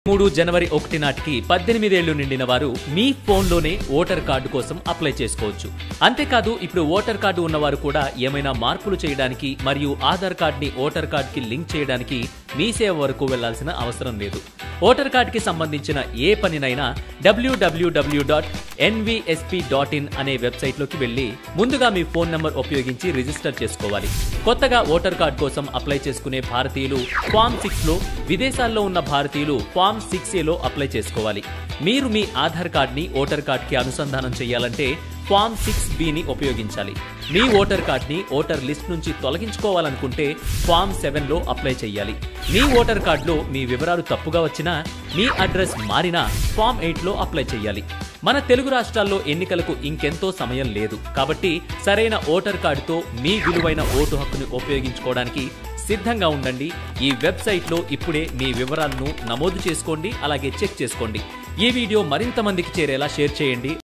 మూడు జనవరి ఒకటి నాటికి పద్దెనిమిదేళ్లు నిండిన వారు మీ ఫోన్లోనే ఓటర్ కార్డు కోసం అప్లై చేసుకోవచ్చు అంతేకాదు ఇప్పుడు ఓటర్ కార్డు ఉన్నవారు కూడా ఏమైనా మార్పులు చేయడానికి మరియు ఆధార్ కార్డ్ని ఓటర్ కార్డ్కి లింక్ చేయడానికి మీ సేవ వరకు వెళ్లాల్సిన అవసరం లేదు ఓటర్ కార్డ్కి సంబంధించిన ఏ పనినైనా W W W dot NVSP dot in అనే వెబ్సైట్లోకి వెళ్ళి ముందుగా మీ ఫోన్ నంబర్ ఉపయోగించి రిజిస్టర్ చేసుకోవాలి కొత్తగా ఓటర్ కార్డ్ కోసం అప్లై చేసుకునే భారతీయులు ఫామ్ సిక్స్ లో విదేశాల్లో ఉన్న భారతీయులు ఫామ్ సిక్స్ ఏలో అప్లై చేసుకోవాలి మీరు మీ ఆధార్ కార్డ్ని ఓటర్ కార్డ్కి అనుసంధానం చేయాలంటే ఫామ్ సిక్స్ బిని ఉపయోగించాలి మీ ఓటర్ కార్డ్ని ఓటర్ లిస్ట్ నుంచి తొలగించుకోవాలనుకుంటే ఫామ్ సెవెన్ లో అప్లై చేయాలి మీ ఓటర్ కార్డులో మీ వివరాలు తప్పుగా వచ్చినా మీ అడ్రస్ మారినా ఫామ్ ఎయిట్ లో అప్లై చేయాలి మన తెలుగు రాష్ట్రాల్లో ఎన్నికలకు ఇంకెంతో సమయం లేదు కాబట్టి సరైన ఓటర్ కార్డుతో మీ విలువైన ఓటు హక్కుని ఉపయోగించుకోవడానికి సిద్ధంగా ఉండండి ఈ వెబ్సైట్లో ఇప్పుడే మీ వివరాలను నమోదు చేసుకోండి అలాగే చెక్ చేసుకోండి ఈ వీడియో మరింత మందికి చేరేలా షేర్ చేయండి